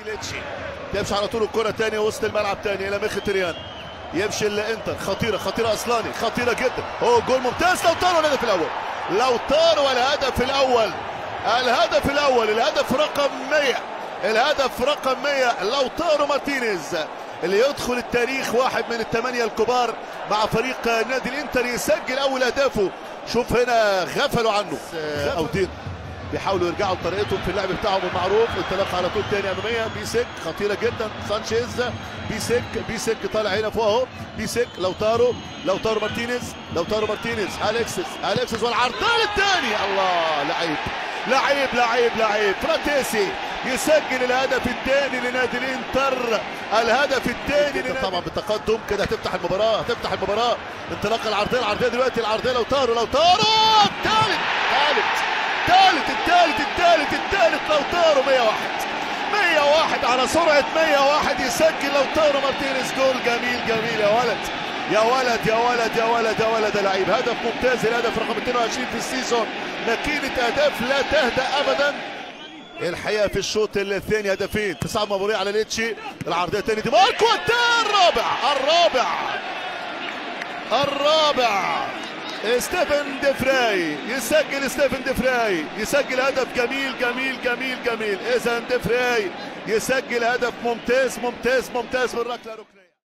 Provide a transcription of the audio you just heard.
ليتشي يمشي على طول الكرة تاني وسط الملعب تاني الى مخيتريان يمشي الانتر خطيرة خطيرة اصلاني خطيرة جدا هو جول ممتاز لو طاروا الهدف الاول لو طاروا الهدف الاول الهدف الاول الهدف رقم 100 الهدف رقم 100 لو طاروا مارتينيز اللي يدخل التاريخ واحد من الثمانية الكبار مع فريق نادي الانتر يسجل اول اهدافه شوف هنا غفلوا عنه او دين بيحاولوا يرجعوا لطريقتهم في اللعب بتاعهم المعروف انطلاقه على طول تاني اماميه بيسك خطيره جدا سانشيز بيسك بيسك طالع هنا فوق اهو بيسك لو طاروا لو طاروا مارتينيز لو طاروا مارتينيز اليكسس اليكسس والعرضان الثاني الله لعيب لعيب لعيب لعيب فراتيسي يسجل الهدف الثاني لنادي الانتر الهدف الثاني لنادي طبعا بالتقدم كده هتفتح المباراه هتفتح المباراه انطلاقه العرضيه العرضيه دلوقتي العرضيه لو طاروا لو طاروا الثالث ثالث الثالث الثالث الثالث الثالث لو طاروا 101 101 على سرعه 101 يسجل لو طاروا مارتينيز جول جميل جميل يا ولد يا ولد يا ولد يا ولد يا ولد يا لعيب هدف ممتاز الهدف رقم 22 في السيزون ماكينه اهداف لا تهدأ ابدا الحقيقه في الشوط الثاني هدفين تصعب مباراه على ليتشي العرضيه الثانيه دي ماركو الرابع الرابع الرابع ستيفن ديفراي يسجل ستيفن ديفراي يسجل هدف جميل جميل جميل جميل اذا ديفراي يسجل هدف ممتاز ممتاز ممتاز من ركله ركنيه